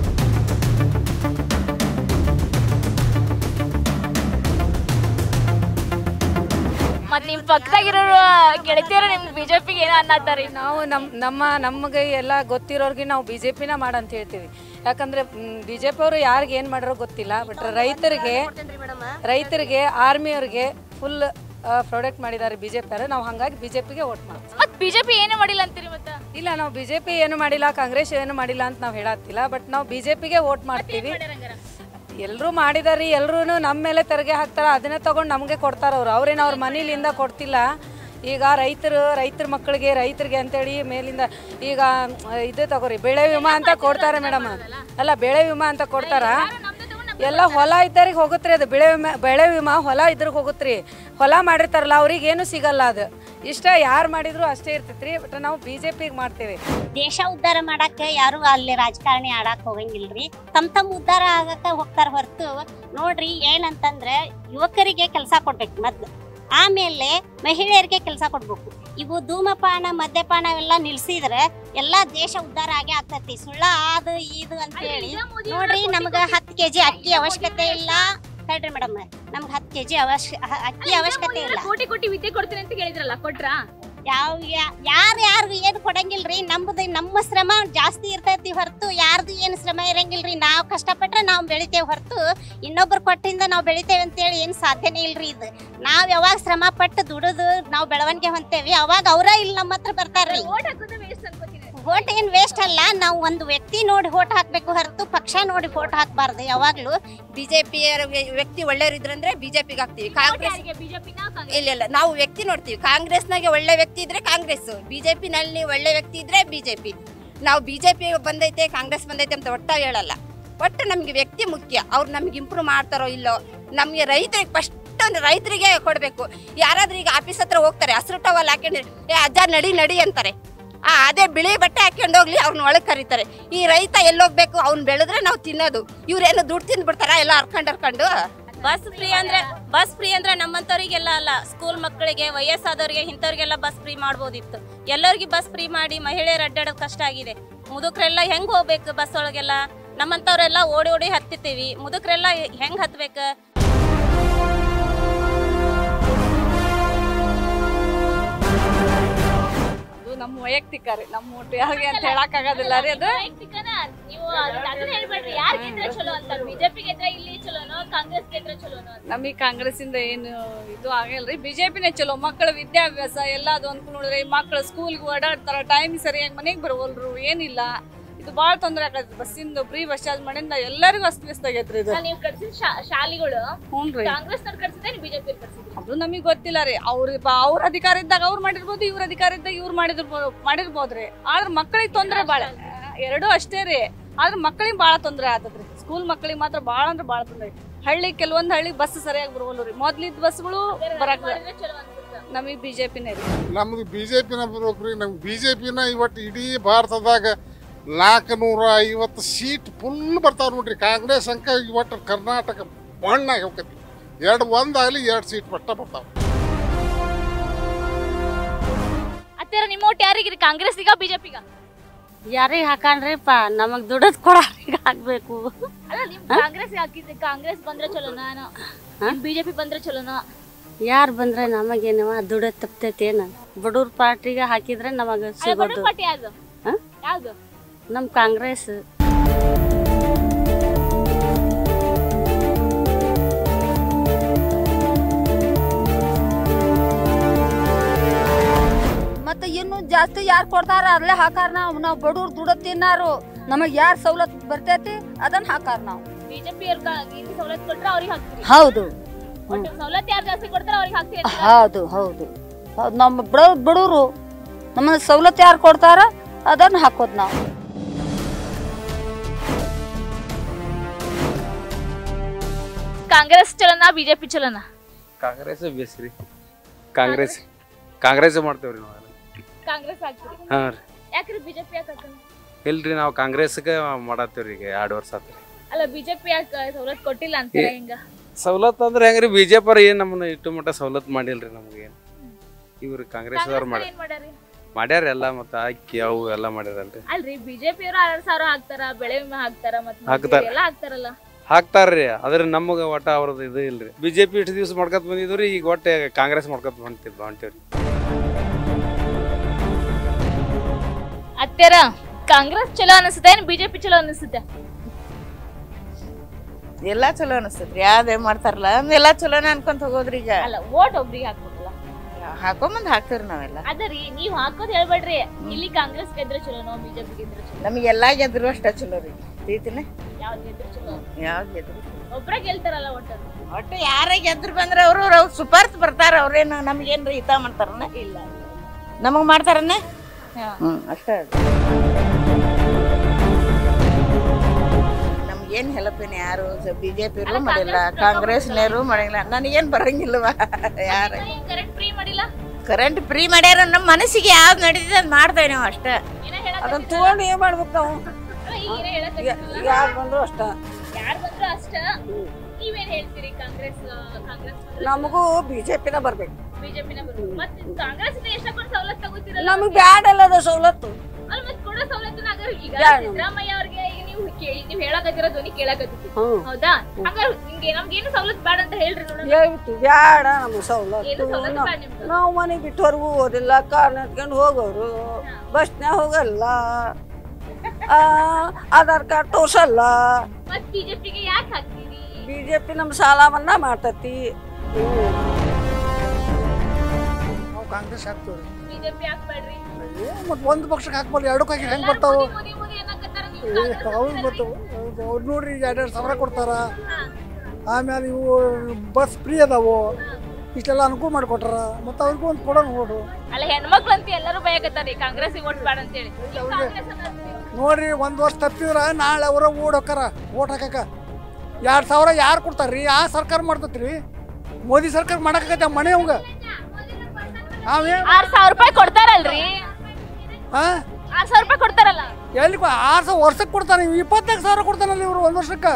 ಮತ್ ನಿಮ್ ಪಕ್ಕದಾಗಿರೋ ಗೆಳತಿಯರು ನಿಮ್ ಬಿಜೆಪಿಗೆ ಏನೋ ಅನ್ನತ್ತಾರಿ
ನಾವು ನಮ್ಮ ನಮ್ಮ ನಮಗೆ ಎಲ್ಲ ಗೊತ್ತಿರೋರ್ಗೆ ನಾವು ಬಿ ಜೆ ಪಿನ ಮಾಡಂತ ಹೇಳ್ತೀವಿ ಯಾಕಂದ್ರೆ ಬಿ ಜೆ ಪಿ ಅವರು ಯಾರಿಗೆ ಏನು ಮಾಡಿರೋ ಗೊತ್ತಿಲ್ಲ ಬಟ್ ರೈತರಿಗೆ ರೈತರಿಗೆ ಆರ್ಮಿಯವ್ರಿಗೆ ಫುಲ್ ಪ್ರಾಡಕ್ಟ್ ಮಾಡಿದ್ದಾರೆ ಬಿ ಜೆ ಪಿ ನಾವು ಹಾಗಾಗಿ ಬಿ ಜೆ ಪಿಗೆ ಓಟ್ ಮಾಡ್ತೀವಿ
ಮತ್ ಬಿಜೆಪಿ ಏನು ಮಾಡಿಲ್ಲ ಅಂತೀರಿ ಮತ್ತ
ಇಲ್ಲ ನಾವು ಬಿ ಜೆ ಪಿ ಏನು ಮಾಡಿಲ್ಲ ಕಾಂಗ್ರೆಸ್ ಏನು ಮಾಡಿಲ್ಲ ಅಂತ ನಾವು ಹೇಳತ್ತಿಲ್ಲ ಬಟ್ ನಾವು ಬಿ ಜೆ ಪಿಗೆ ಓಟ್ ಮಾಡ್ತೀವಿ ಎಲ್ಲರೂ ಮಾಡಿದಾರಿ ಎಲ್ಲರೂ ನಮ್ಮ ಮೇಲೆ ತೆರಿಗೆ ಹಾಕ್ತಾರ ಅದನ್ನೇ ತಗೊಂಡು ನಮಗೆ ಕೊಡ್ತಾರ ಅವ್ರು ಅವ್ರೇನು ಅವ್ರ ಮನೇಲಿಂದ ಕೊಡ್ತಿಲ್ಲ ಈಗ ರೈತರು ರೈತರ ಮಕ್ಕಳಿಗೆ ರೈತರಿಗೆ ಅಂತೇಳಿ ಮೇಲಿಂದ ಈಗ ಆ, ಇದು ತಗೋರಿ ಬೆಳೆ ವಿಮಾ ಅಂತ ಕೊಡ್ತಾರೆ ಮೇಡಮ್ ಅಲ್ಲ ಬೆಳೆ ವಿಮಾ ಅಂತ ಕೊಡ್ತಾರ ಎಲ್ಲ ಹೊಲ ಇದ್ದರಿಗೆ ಹೋಗುತ್ರಿ ಅದು ಬೆಳೆ ವಿಮಾ ಬೆಳೆ ವಿಮಾ ಹೊಲ ಇದ್ರಿಗೆ ಹೋಗುತ್ರಿ ಹೊಲ ಮಾಡಿರ್ತಾರಲ್ಲ ಅವ್ರಿಗೆ ಏನು ಸಿಗಲ್ಲ ಅದು ಇಷ್ಟ ಯಾರು ಮಾಡಿದ್ರು ಅಷ್ಟೇ ಇರ್ತೈತ್ರಿ ಬಟ್ ನಾವು ಬಿ ಜೆ ಪಿಗೆ ಮಾಡ್ತೇವೆ
ದೇಶ ಉದ್ಧಾರ ಮಾಡಕ್ಕೆ ಯಾರು ಅಲ್ಲಿ ರಾಜಕಾರಣಿ ಆಡಕ್ ಹೋಗಂಗಿಲ್ರಿ ತಮ್ ತಮ್ ಉದ್ಧಾರ ಆಗಕ್ಕ ಹೋಗ್ತಾರ ಹೊರತು ನೋಡ್ರಿ ಏನಂತಂದ್ರೆ ಯುವಕರಿಗೆ ಕೆಲಸ ಕೊಡ್ಬೇಕು ಮೊದ್ಲು ಆಮೇಲೆ ಮಹಿಳೆಯರಿಗೆ ಕೆಲಸ ಕೊಡ್ಬೇಕು ಇವು ಧೂಮಪಾನ ಮದ್ಯಪಾನ ಎಲ್ಲ ನಿಲ್ಸಿದ್ರೆ ಎಲ್ಲಾ ದೇಶ ಉದ್ಧಾರ ಆಗೇ ಆಗ್ತೈತಿ ಸುಳ್ಳ ಅದು ಇದು ಅಂತ ಹೇಳಿ ನೋಡ್ರಿ ನಮ್ಗ ಹತ್ತು ಕೆಜಿ ಅಕ್ಕಿ ಅವಶ್ಯಕತೆ ಇಲ್ಲ ಹೇಳ್ರಿ ಮೇಡಮ್ ನಮ್ಗೆ ಹತ್ತು ಕೆಜಿ ಅವಶ್ಯ ಹ- ಅಕ್ಕಿ ಅವಶ್ಯಕತೆ ಇಲ್ಲ
ಕೋಟಿ ಕೋಟಿ ವಿದ್ಯೆ ಕೊಡ್ತೀನಿ ಅಂತ ಹೇಳಿದ್ರಲ್ಲ ಕೊಟ್ರಾ
ಯಾವ ಯಾರು ಯಾರು ಏನು ಕೊಡಂಗಿಲ್ರಿ ನಮ್ಮದು ನಮ್ಮ ಶ್ರಮ ಜಾಸ್ತಿ ಇರ್ತೈತಿ ಹೊರತು ಯಾರ್ದು ಏನು ಶ್ರಮ ಇರಂಗಿಲ್ರಿ ನಾವು ಕಷ್ಟಪಟ್ರೆ ನಾವು ಬೆಳಿತೇವೆ ಹೊರತು ಇನ್ನೊಬ್ರು ಕೊಟ್ಟಿಂದ ನಾವು ಬೆಳಿತೇವೆ ಅಂತೇಳಿ ಏನು ಸಾಧ್ಯನೇ ಇಲ್ರಿ ಇದು ನಾವು ಯಾವಾಗ ಶ್ರಮ ಪಟ್ಟು ದುಡಿದು ನಾವು ಬೆಳವಣಿಗೆ ಹೊಂತೇವಿ ಅವಾಗ ಅವರ ಇಲ್ಲಿ ನಮ್ಮ ಹತ್ರ ಬರ್ತಾರ್ರಿ
ಓಟ್ ಹಾಕೋದು ವೇಸ್ಟ್ ಅನ್ಕೋತೀನಿ
ಓಟ್ ಏನ್ ವೇಸ್ಟ್ ಅಲ್ಲ ನಾವು ಒಂದು ವ್ಯಕ್ತಿ ನೋಡಿ ಓಟ್ ಹಾಕ್ಬೇಕು ಹೊರತು ಪಕ್ಷ ನೋಡಿ ಓಟ್ ಹಾಕ್ಬಾರ್ದು ಯಾವಾಗ್ಲೂ
ಬಿಜೆಪಿ ವ್ಯಕ್ತಿ ಒಳ್ಳೆಯವರಿದ್ರಂದ್ರೆ ಬಿಜೆಪಿಗೆ ಹಾಕ್ತಿವಿ ಕಾಂಗ್ರೆಸ್ ಇಲ್ಲ ಇಲ್ಲ ನಾವು ವ್ಯಕ್ತಿ ನೋಡ್ತೀವಿ ಕಾಂಗ್ರೆಸ್ನಾಗೆ ಒಳ್ಳೆ ವ್ಯಕ್ತಿ ಇದ್ರೆ ಕಾಂಗ್ರೆಸ್ ಬಿಜೆಪಿ ನಲ್ಲಿ ಒಳ್ಳೆ ವ್ಯಕ್ತಿ ಇದ್ರೆ ಬಿಜೆಪಿ ನಾವು ಬಿಜೆಪಿ ಬಂದೈತೆ ಕಾಂಗ್ರೆಸ್ ಬಂದೈತೆ ಅಂತ ಒಟ್ಟ ಹೇಳಲ್ಲ ಒಟ್ಟು ನಮ್ಗೆ ವ್ಯಕ್ತಿ ಮುಖ್ಯ ಅವ್ರು ನಮ್ಗೆ ಇಂಪ್ರೂವ್ ಮಾಡ್ತಾರೋ ಇಲ್ಲೋ ನಮ್ಗೆ ರೈತರಿಗೆ ಫಸ್ಟ್ ಒಂದು ರೈತರಿಗೆ ಕೊಡಬೇಕು ಯಾರಾದ್ರೂ ಈಗ ಆಫೀಸ್ ಹತ್ರ ಹೋಗ್ತಾರೆ ಹಸಿರು ಟವಲ್ ಹಾಕೊಂಡು ಏ ಅಜ್ಜ ನಡಿ ನಡಿ ಅಂತಾರೆ ಆ ಅದೇ ಬಿಳಿ ಬಟ್ಟೆ ಹಾಕೊಂಡು ಹೋಗ್ಲಿ ಅವ್ರನ್ನ ಒಳಗೆ ಕರೀತಾರೆ ಈ ರೈತ ಎಲ್ಲೋಗ್ಬೇಕು ಅವ್ನು ಬೆಳೆದ್ರೆ ನಾವು ತಿನ್ನೋದು ಇವ್ರೇನು ದುಡ್ಡು ತಿಂದು ಬಿಡ್ತಾರ ಎಲ್ಲ ಹರ್ಕೊಂಡು ಹರ್ಕೊಂಡು
ಬಸ್ ಫ್ರೀ ಅಂದ್ರೆ ಬಸ್ ಫ್ರೀ ಅಂದ್ರೆ ನಮ್ಮಂತವ್ರಿಗೆಲ್ಲ ಅಲ್ಲ ಸ್ಕೂಲ್ ಮಕ್ಕಳಿಗೆ ವಯಸ್ಸಾದವ್ರಿಗೆ ಇಂಥವ್ರಿಗೆಲ್ಲ ಬಸ್ ಫ್ರೀ ಮಾಡ್ಬೋದಿತ್ತು ಎಲ್ಲರಿಗೂ ಬಸ್ ಫ್ರೀ ಮಾಡಿ ಮಹಿಳೆಯರು ಅಡ್ಡಾಡೋದು ಕಷ್ಟ ಆಗಿದೆ ಮುದುಕರೆಲ್ಲ ಹೆಂಗ್ ಹೋಗ್ಬೇಕು ಬಸ್ ಒಳಗೆಲ್ಲ ನಮ್ಮಂತವ್ರೆಲ್ಲ ಓಡಿ ಓಡಿ ಹತ್ತಿತೀವಿ ಮುದುಕರೆಲ್ಲ ಹೆಂಗ್ ಹತ್ಬೇಕು
ಅದು ನಮ್ಮ ವೈಯಕ್ತಿಕ ರೀ ನಮ್ಮ ಒಟ್ಟು ಯಾರಿಗೆ ಅಂತ ಹೇಳಕ್ ಆಗೋದಿಲ್ಲ ರೀ ಅದು
ವೈಯಕ್ತಿಕನ ನೀವು ಅದ್- ಅದನ್ನ ಹೇಳ್ಬೇಡ್ರಿ ಯಾರ್ ಗೆದ್ರೆ ಚಲೋ ಅಂತ ಬಿಜೆಪಿ ಗೆದ್ರೆ ಇಲ್ಲಿ ಚಲೋನೋ ಕಾಂಗ್ರೆಸ್ ಗೆದ್ರೆ ಚಲೋನೋ ಅಂತ
ನಮಗೆ ಕಾಂಗ್ರೆಸ್ ಇಂದ ಏನು ಇದು ಆಗಿಲ್ರಿ ಬಿಜೆಪಿನೇ ಚಲೋ ಮಕ್ಕಳ ವಿದ್ಯಾಭ್ಯಾಸ ಎಲ್ಲ ಅದು ಅನ್ಕೊಂಡು ನೋಡಿದ್ರೆ ಮಕ್ಕಳು ಸ್ಕೂಲ್ಗೆ ಓಡಾಡ್ತಾರ ಟೈಮ್ ಸರಿಯಾಗಿ ಮನೆಗೆ ಬರವಲ್ರು ಏನಿಲ್ಲ ಇದು ಭಾಳ ತೊಂದರೆ ಆಗತ್ತೆ ಬಸ್ಸಿಂದ ಫ್ರೀ ಬಸ್ ಚಾರ್ಜ್ ಮಾಡಿಂದ ಎಲ್ಲರಿಗೂ ಅಸ್ತವ್ಯಸ್ತ ಆಗೈತ್ರಿ ಇದು
ನೀವು ಕಟ್ಸಿದ ಶಾ- ಶಾಲೆಗಳು
ಹ್ಞೂನ್ರಿ
ಕಾಂಗ್ರೆಸ್ನವ್ರು ಕಟ್ಸಿದ್ರೆ ಬಿಜೆಪಿ ಕಟ್ಸಿದ್ರು
ಅದು ನಮಗೆ ಗೊತ್ತಿಲ್ಲ ರೀ ಅವ್ರ ಅವ್ರ ಅಧಿಕಾರ ಇದ್ದಾಗ ಅವ್ರು ಮಾಡಿರ್ಬೋದು ಇವ್ರ ಅಧಿಕಾರ ಇದ್ದಾಗ ಇವ್ರು ಮಾಡಿದಿರ್ಬೋದು ಮಾಡಿರ್ಬೋದ್ರಿ ಆದ್ರೆ ಮಕ್ಕಳಿಗೆ ತೊಂದರೆ ಭಾಳ ಎರಡೂ ಅಷ್ಟೇ ರೀ ಆದ್ರೆ ಮಕ್ಕಳಿಗೆ ಭಾಳ ತೊಂದರೆ ಆತದ್ರಿ ಸ್ಕೂಲ್ ಮಕ್ಕಳಿಗೆ ಮಾತ್ರ ಭಾಳ ಅಂದ್ರೆ ಭಾಳ ತೊಂದರೆ ಹಳ್ಳಿ ಕೆಲವೊಂದು ಹಳ್ಳಿ ಬಸ್ ಸರಿಯಾಗಿ ಬರವಲ್ಲು ರೀ ಮೊದ್ಲಿದ್ ಬಸ್ಗಳು ಬರಕ್
ಚಲೋ ಅನ್ಸುತ್ತೆ
ನಮಗೆ ಬಿಜೆಪಿನೇ ರೀ
ನಮ್ದು ಬಿ ಜೆ ಪಿನ ಬರ್ಬೇಕ್ರಿ ನಮ್ಗೆ ಬಿ ಜೆ ಪಿನ ಇವತ್ತು ಇಡೀ ಭಾರತದಾಗ ನಾಲ್ಕು ನೂರ ಐವತ್ತು ಸೀಟ್ ಫುಲ್ ಬರ್ತಾವ ನೋಡ್ರಿ ಕಾಂಗ್ರೆಸ್ ಅಂಕ ಇವತ್ತು ಕರ್ನಾಟಕ ಮಣ್ಣಾಗಿ ಹೋಗತಿ ಎರಡು ಒಂದಾಗಲಿ ಎರಡು ಸೀಟ್ ಪಟ್ಟ ಬರ್ತಾವ
ಅತ್ತರ ನಿಮ್ಮ ಓಟ್ ಯಾರಿಗಿರಿ ಕಾಂಗ್ರೆಸ್ಸಿಗ ಬಿಜೆಪಿಗ
ಯಾರಿಗೆ ಹಾಕಣ್ರಿಪ್ಪ ನಮಗ್ ದುಡದ್ ಕೊಡೋರಿಗೆ ಹಾಕ್ಬೇಕು
ಅಲ್ಲ ನಿಮ್ ಕಾಂಗ್ರೆಸ್ ಹಾಕಿದ್ರೆ ಕಾಂಗ್ರೆಸ್ ಬಂದ್ರೆ ಚಲೋನಾ ಬಿಜೆಪಿ ಬಂದ್ರೆ ಚಲೋನಾ
ಯಾರು ಬಂದ್ರೆ ನಮಗೇನವ ದುಡ ತಪ್ತೈತೇನ ಬಡವ್ರ ಪಾರ್ಟಿಗೆ ಹಾಕಿದ್ರೆ ನಮಗ
ಅಲ್ಲ
ಸಿಗೋದು
ಬಡವ್ರ ಪಾರ್ಟಿ ಯಾವ್ದು
ಹಾ?
ಯಾವ್ದು
ನಮ್ ಕಾಂಗ್ರೆಸ್
ಮತ್ತೆ ಇನ್ನು ಜಾಸ್ತಿ ಯಾರು ಕೊಡ್ತಾರ ಅಲ್ಲೇ ಹಾಕಾರ ನಾವು ನಾವು ಬಡವ್ರು ದುಡ್ಡು ತಿನ್ನಾರು ನಮಗೆ ಯಾರು ಸವಲತ್ತು ಬರ್ತೈತಿ ಅದನ್ನ ಹಾಕಾರ ನಾವು
ಬಿಜೆಪಿ ಇಲ್ಲಿ ಸವಲತ್ತು ಕೊಟ್ರೆ ಅವ್ರಿಗೆ ಹಾಕ್ತೀರಿ
ಹೌದು
ಒಟ್ಟು ಸವಲತ್ತು ಯಾರು ಜಾಸ್ತಿ ಕೊಡ್ತಾರೆ ಅವ್ರಿಗೆ ಹಾಕ್ತೀರಿ ಅಂತೀರಾ?
ಹೌದು ಹೌದು ಹೌದು ನಮ್ಮ ಬಡ ಬಡವರು ನಮ್ಮ ಸವಲತ್ತು ಯಾರು ಕೊಡ್ತಾರ ಅದನ್ನ ಹಾಕೋದು ನಾವು
ಕಾಂಗ್ರೆಸ್ ಚಲೋನಾ ಬಿಜೆಪಿ ಚಲೋನಾ
ಕಾಂಗ್ರೆಸ್ ಬೇಸ್ರಿ ಕಾಂಗ್ರೆಸ್ ಕಾಂಗ್ರೆಸ್ ಮಾಡ್ತೇವ್ರಿ ನಾವು
ಕಾಂಗ್ರೆಸ್ ಹಾಕ್ತೀರಿ
ಹಾಂ ರೀ
ಯಾಕ್ರಿ ಬಿಜೆಪಿ ಯಾಕೆ ಹಾಕಲ್ಲ?
ಇಲ್ರಿ ನಾವು ಕಾಂಗ್ರೆಸ್ಗೆ ಮಾಡತ್ತೇವ್ರಿ ಈಗ ಎರಡು ವರ್ಷ ಆತ್ರಿ
ಅಲ್ಲ ಬಿಜೆಪಿ ಯಾಕೆ ಸವಲತ್ತು ಕೊಟ್ಟಿಲ್ಲ ಅಂತೀರಾ ಹಿಂಗ
ಸವಲತ್ತು ಅಂದ್ರೆ ಹೆಂಗ್ರಿ ಬಿ ಜೆ ಪಿ ಏನು ನಮ್ಮನ್ನ ಇಟ್ಟು ಮಟ್ಟ ಸವಲತ್ತು ಮಾಡಿಲ್ರಿ ನಮ್ಗೆ ಇವ್ರು ಕಾಂಗ್ರೆಸ್ದವ್ರು ಮಾಡಿ
ಏನ್ ಮಾಡ್ಯಾರಿ
ಮಾಡ್ಯಾರ ಎಲ್ಲ ಮತ್ತೆ ಅಕ್ಕಿ ಅವು ಎಲ್ಲ ಮಾಡ್ಯಾರಲ್ರಿ
ಅಲ್ರಿ ಬಿಜೆಪಿ ಅವರು ಎರಡ್ ಸಾವಿರ ಹಾಕ್ತಾರ ಬೆಳೆ ವಿಮೆ ಹಾಕ್ತಾರ ಮತ್ತೆ
ಹಾಕ್ತಾರ.
ಎಲ್ಲ ಹಾಕ್ತಾರಲ್ಲ
ಹಾಕ್ತಾರ್ರಿ ಆದ್ರೆ ನಮಗೆ ಒಟ್ಟ ಅವ್ರದ್ದು ಇದು ಇಲ್ರಿ ಬಿ ಜೆ ಪಿ ಇಷ್ಟು ದಿವಸ ಮಾಡ್ಕೊತ ಬಂದಿದ್ವಿ ಈಗ ಒಟ್ಟೆ ಕಾಂಗ್ರೆಸ್ ಮಾಡ್ಕೊತ ಹೊಂಟಿದ್ ಹೊಂಟೇವ್ರಿ
ಅತ್ತೆರ ಕಾಂಗ್ರೆಸ್ ಚಲೋ ಅನಿಸುತ್ತೆ ಏನ್ ಬಿಜೆಪಿ ಚಲೋ ಅನಿಸುತ್ತೆ
ಎಲ್ಲಾ ಚಲೋ ಅನಿಸ್ತೈತ್ರಿ ಯಾವ್ದೇ ಮಾಡ್ತಾರಲ್ಲ ಎಲ್ಲ ಚಲೋನ ಅನ್ಕೊಂತ ಹೋಗೋದ್ರಿ ಈಗ
ಅಲ್ಲ ಓಟ್ ಒಬ್ರಿಗೆ ಹಾಕ್ಬೇಕಲ್ಲ
ಹಾಕೊಂಬಂದ್ ಹಾಕ್ತಿವ್ರಿ ನಾವೆಲ್ಲ
ಅದರಿ ನೀವ್ ಹಾಕೋದ್ ಹೇಳ್ಬೇಡ್ರಿ ಇಲ್ಲಿ ಕಾಂಗ್ರೆಸ್ ಗೆದ್ರೆ ಚಲೋನೋ ಬಿಜೆಪಿ ಗೆದ್ರೆ ಚಲೋ
ನಮಗೆ ಎಲ್ಲಾ ಗೆದ್ರು ಅಷ್ಟ ಚಲೋ ರೀ ತಿಳಿತಿನ
ಯಾವ್ದು ಗೆದ್ರೆ ಚಲೋ
ಯಾವ್ದು ಗೆದ್ರು
ಒಬ್ರೇ ಗೆಲ್ತಾರಲ್ಲ ಒಟ್ಟು
ಒಟ್ಟು ಯಾರೇ ಗೆದ್ರು ಬಂದ್ರ ಅವ್ರು ಅವ್ರು ಸುಪಾರ್ತ್ ಬರ್ತಾರ ಅವ್ರೇನು ನಮ್ಗೇನ್ರಿ ಹಿತ ಮಾಡ್ತಾರನ
ಇಲ್ಲ
ನಮಗ್ ಮಾಡ್ತಾರನ ಹ್ಮ್ ಅಷ್ಟ ನಮ್ಗೇನ್ ಹೆಲ್ಪ್ ಏನ್ ಯಾರು ಬಿಜೆಪಿ ಮಾಡಿಲ್ಲ ಕಾಂಗ್ರೆಸ್ನವರು ಮಾಡಿಲ್ಲ ನನಗೇನ್ ಬರಂಗಿಲ್ವಾ ಯಾರ
ಕರೆಕ್ಟ್ ಫ್ರೀ ಮಾಡಿಲ್ಲ
ಕರೆಂಟ್ ಫ್ರೀ ಮಾಡ್ಯಾರ ನಮ್ಮ ಮನಸ್ಸಿಗೆ ಯಾವ್ದು ನಡೀತದೆ ಅದ್ ಮಾಡ್ತೇವೆ ನಾವು ಅಷ್ಟ
ಏನ ಹೇಳಕ್
ಅದನ್ನ ತಗೊಂಡು ಏನ್ ಮಾಡ್ಬೇಕು ನಾವು
ಅಲ್ಲ, ಈಗ ಏನ ಹೇಳಕ್
ಯಾರು ಬಂದ್ರು ಅಷ್ಟ
ಯಾರ್ ಬಂದ್ರು ಅಷ್ಟ ನೀವೇನ್ ಹೇಳ್ತೀರಿ ಕಾಂಗ್ರೆಸ್ ಕಾಂಗ್ರೆಸ್
ನಮಗೂ ಬಿಜೆಪಿನ ಬರ್ಬೇಕು
ಬಿಜೆಪಿನ ಬರ್ಬೇಕು ಮತ್ತೆ ಕಾಂಗ್ರೆಸ್ ಎಷ್ಟಕ್ಕೊಂದು ಸವಲತ್ತು ತಗೋತಿರಲ್ಲ
ನಮಗ್ ಬ್ಯಾಡ ಅಲ್ಲದ ಸವಲತ್ತು
ಅಲ್ಲ ಮತ್ತೆ ಕೊಡೋ ಸವಲತ್ತುನ ಅಗರ್ ಈಗ
ಬ್ಯಾಡ.
ಸಿದ್ದರಾಮಯ್ಯ ಅವ್ರಿಗೆ ಈಗ ನೀವು ಕೇಳಿ ನೀವು ಹೇಳಕತ್ತಿರೋ ಧ್ವನಿ ಕೇಳಕತ್ತಿ
ಹ್ಮ್.
ಹೌದಾ ಹಂಗಾರೆ ನಿಮ್ಗೆ ನಮ್ಗೇನು ಸವಲತ್ತು ಬೇಡ ಅಂತ ಹೇಳ್ರಿ ನೋಡೋಣ
ಹೇಳ್ಬಿಟ್ಟು ಬ್ಯಾಡ ನಮಗೆ
ಏನು
ಸವಲತ್ತು
ಸವಲತ್ತು
ನಾವು-
ಬೇಡ ನಿಮ್ಗೆ
ನಾವು ಮನೆ ಬಿಟ್ಟವರೆಗೂ ಓದಿಲ್ಲ ಕಾರ್ ಎತ್ಕೊಂಡು ಹೋಗೋರು ಬಸ್ನ್ಯಾಗ ಹೋಗಲ್ಲ ಆ, ಆಧಾರ್ ಕಾರ್ಡ್ ತೋರ್ಸಲ್ಲ
ಮತ್ ಬಿಜೆಪಿಗೆ ಯಾಕೆ ಹಾಕ್ತೀರಿ
ಬಿಜೆಪಿ ನಮ್ಮ ಸಾಲ ಮನ್ನಾ ಮಾಡ್ತತಿ
ನಾವು ಕಾಂಗ್ರೆಸ್
ಕಾಂಗ್ರೆಸ್ ಹಾಕ್ತೀವಿ ರೀ
ಬಿಜೆಪಿ ಹಾಕ್ಬೇಡ್ರಿ
ಮತ್ತು ಒಂದು ಪಕ್ಷಕ್ಕೆ ಹಾಕ್ಬಾರ್ದು ಎರಡಕ್ಕೂ ಹಾಕಿ ಹೆಂಗೆ ಬರ್ತಾವೆ
ಮೋದಿ ಮೋದಿ ಅನ್ನಕತ್ತಾರ ನೀವು
ಏ ಅವ್ರು ಬರ್ತಾವೆ ಅವ್ರು ನೋಡ್ರಿ ಈಗ ಎರಡೆರಡು ಸಾವಿರ ಕೊಡ್ತಾರ ಆಮೇಲೆ ಇವು ಬಸ್ ಫ್ರೀ ಅದಾವು ಇಷ್ಟೆಲ್ಲ ಅನುಕೂಲ ಮಾಡಿಕೊಟ್ಟಾರ ಮತ್ತು ಅವ್ರಿಗೂ ಒಂದು ಕೊಡೋಣ ನೋಡು
ಅಲ್ಲ ಹೆಣ್ಮಕ್ಳು ಅಂತ ಎಲ್ಲರೂ ಬಯಕತ್ತಾರಿ ಕಾಂಗ್ರೆಸ್ ಓಟ್ ಬೇಡ ಅಂತ ಹೇಳಿ ಕಾಂಗ್ರೆಸ್ ಅನ್ನೋದು
ನೋಡ್ರಿ ಒಂದು ವರ್ಷ ತಪ್ಪಿದ್ರ ನಾಳೆ ಅವರ ಓಡ್ ಹೋಕ್ಕಾರ ಓಟ್ ಹಾಕಕ್ಕ ಎರಡು ಸಾವಿರ ಯಾರು ಕೊಡ್ತಾರ್ರಿ ಆ ಸರ್ಕಾರ ಮಾಡ್ತೈತಿ ರೀ ಮೋದಿ ಸರ್ಕಾರ ಮಾಡಕತ್ತ ಮನೆ ಅವಂಗ ಅವೇ
ಆರ್ ಸಾವಿರ ರೂಪಾಯಿ ಕೊಡ್ತಾರಲ್ರಿ
ಹಾ
ಆರ್ ಸಾವಿರ ರೂಪಾಯಿ ಕೊಡ್ತಾರಲ್ಲ
ಎಲ್ಲಿ ಕೊ- ಆರು ಸಾವಿರ ವರ್ಷಕ್ಕೆ ಕೊಡ್ತಾನೆ ಇವ್ ಇಪ್ಪತ್ನಾಲ್ಕು ಸಾವಿರ ಕೊಡ್ತಾನಲ್ಲ ಇವರು ಒಂದು ವರ್ಷಕ್ಕೆ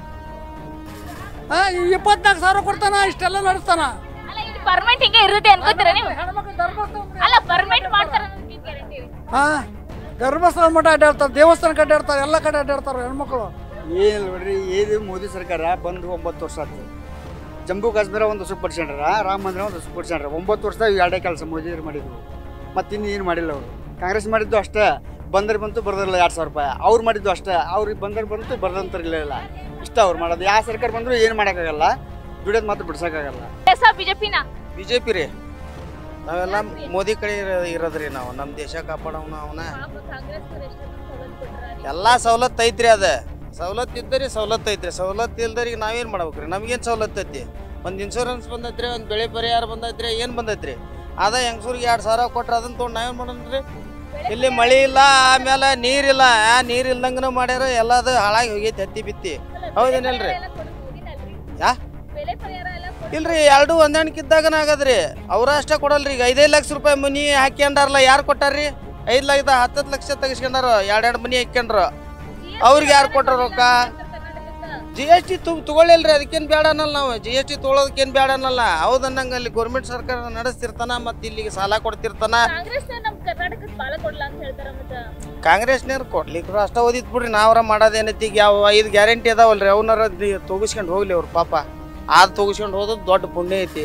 ಹಾ ಇವ್ ಇಪ್ಪತ್ನಾಲ್ಕು ಸಾವಿರ ಕೊಡ್ತಾನ ಇಷ್ಟೆಲ್ಲ ನಡೆಸ್ತಾನ
ಅಲ್ಲ ಇದು ಪರ್ಮನೆಂಟ್ ಹಿಂಗೆ ಇರುತ್ತೆ ಅನ್ಕೋತೀರ ನೀವು ಅಲ್ಲ ಪರ್ಮನೆಂಟ್ ಮಾಡ್ತಾರ ಗ್ಯಾರಂಟಿ
ಹಾ ಧರ್ಮಸ್ಥಳ ಮಠ ಅಡ್ಡಾಡ್ತಾರೆ ದೇವಸ್ಥಾನಕ್ಕೆ ಅಡ್ಡಾಡ್ತಾರೆ ಎಲ್ಲ ಕಡೆ ಅಡ್ಡಾಡ್ತಾರೆ ಹೆಣ್ಮಕ್ಳು
ಏನಿಲ್ಲ ನೋಡ್ರಿ ಇದು ಮೋದಿ ಸರ್ಕಾರ ಬಂದು ಒಂಬತ್ತು ವರ್ಷ ಆಯ್ತು ಜಮ್ಮು ಕಾಶ್ಮೀರ ಒಂದು ಸೂಪರ್ ಸೆಂಟರ್ ರಾಮ ಮಂದಿರ ಒಂದು ಸೂಪರ್ ಸೆಂಟರ್ ಒಂಬತ್ತು ವರ್ಷದಾಗ ಇವು ಎರಡೇ ಕೆಲಸ ಮೋದಿಯವ್ರು ಮಾಡಿದ್ರು ಮತ್ತು ಇನ್ನು ಏನು ಮಾಡಿಲ್ಲ ಅವರು ಕಾಂಗ್ರೆಸ್ ಮಾಡಿದ್ದು ಅಷ್ಟೇ ಬಂದರೆ ಬಂತು ಬರ್ದಿಲ್ಲ ಎರಡು ಸಾವಿರ ರೂಪಾಯಿ ಅವ್ರು ಮಾಡಿದ್ದು ಅಷ್ಟೇ ಅವ್ರಿಗೆ ಬಂದರೆ ಬಂತು ಬರ್ದಂತರಿಲ್ಲ ಇಲ್ಲ ಇಷ್ಟ ಅವ್ರು ಮಾಡೋದು ಯಾವ ಸರ್ಕಾರ ಬಂದರೂ ಏನು ಮಾಡೋಕ್ಕಾಗಲ್ಲ ದುಡಿಯೋದು ಮಾತ್ರ ಬಿಡ್ಸೋಕ್ಕಾಗಲ್ಲ
ಬಿಜೆಪಿನ
ಬಿಜೆಪಿ ರೀ ನಾವೆಲ್ಲ ಮೋದಿ ಕಡೆ ಇರ- ಇರೋದ್ರಿ ನಾವು ನಮ್ಮ ದೇಶ ಕಾಪಾಡೋನು ಅವನ ಎಲ್ಲ ಸವಲತ್ತು ಐತ್ರಿ ಅದ ಸವಲತ್ತು ಇದ್ದರಿ ಸವಲತ್ತು ಐತ್ರಿ ಸವಲತ್ತು ಇಲ್ದರಿಗೆ ನಾವೇನು ಮಾಡ್ಬೇಕ್ರಿ ನಮ್ಗೇನು ಸವಲತ್ತು ಐತಿ ಒಂದು ಇನ್ಶೂರೆನ್ಸ್ ಬಂದೈತ್ರಿ ಒಂದು ಬೆಳೆ ಪರಿಹಾರ ಬಂದೈತ್ರಿ ಏನು ಬಂದೈತ್ರಿ ಅದ ಹೆಂಗಸೂರಿಗೆ ಎರಡು ಸಾವಿರ ಕೊಟ್ರೆ ಅದನ್ನ ತೊಗೊಂಡು ನಾವೇನು ಮಾಡೋಣ್ರಿ ಇಲ್ಲಿ ಮಳೆ ಇಲ್ಲ ಆಮೇಲೆ ನೀರಿಲ್ಲ ಆ ನೀರು ಇಲ್ದಂಗನು ಮಾಡ್ಯಾರ ಎಲ್ಲದು ಹಾಳಾಗಿ ಹೋಗೈತಿ ಹತ್ತಿ ಬಿತ್ತಿ ಹೌದೇನಿಲ್ರಿ ಯಾ ಇಲ್ರಿ ಎರಡು ಹೊಂದಾಣಿಕಿದ್ದಾಗನ ಆಗದ್ರಿ ಅವ್ರ ಅಷ್ಟೇ ಕೊಡಲ್ರಿ ಈಗ ಐದೈದು ಲಕ್ಷ ರೂಪಾಯಿ ಮನಿ ಹಾಕ್ಯಂಡಾರಲ್ಲ ಯಾರು ಕೊಟ್ಟಾರ್ರಿ ಐದು ಲಕ್ಷ ಹತ್ತತ್ತು ಲಕ್ಷ ತೆಗಿಸ್ಕೊಂಡಾರ ಎರಡೆರಡು ಮನಿ ಹಾಕ್ಯಂಡ್ರ ಅವ್ರಿಗೆ ಯಾರು ಕೊಟ್ಟಾರ ರೊಕ್ಕ ಜಿ ಎಸ್ ಟಿ ತಗೊಳ್ಳಿಲ್ರಿ ಅದಕ್ಕೇನು ಬೇಡ ಅನ್ನಲ್ಲ ನಾವು ಜಿ ಎಸ್ ಟಿ ತೊಗೊಳೋದಕ್ಕೇನು ಬೇಡ ಅನ್ನಲ್ಲ ಹೌದನ್ನಂಗ ಅಲ್ಲಿ ಗೌರ್ಮೆಂಟ್ ಸರ್ಕಾರ ನಡೆಸ್ತಿರ್ತಾನ ಮತ್ತೆ ಇಲ್ಲಿಗೆ ಸಾಲ ಕೊಡ್ತಿರ್ತಾನ
ಕಾಂಗ್ರೆಸ್ ನಮ್ ಕರ್ನಾಟಕಕ್ಕೆ ಬಾಳ ಕೊಡ್ಲಾ ಅಂತ ಹೇಳ್ತಾರ ಮತ್ತೆ
ಕಾಂಗ್ರೆಸ್ನವ್ರು ಕೊಡ್ಲಿಕ್ಕೆ ಅಷ್ಟ ಓದಿತ್ ಬಿಡ್ರಿ ನಾವ್ರ ಮಾಡೋದೇನೈತಿ ಈಗ ಯಾವ ಐದು ಗ್ಯಾರಂಟಿ ಅದಾವಲ್ರಿ ಅವನಾರ ತೊಗಿಸ್ಕೊಂಡು ಹೋಗ್ಲಿ ಅವ್ರ ಪಾಪ ಆದ್ ತೊಗಿಸ್ಕೊಂಡು ಹೋದದ್ದು ದೊಡ್ಡ ಪುಣ್ಯ ಐತಿ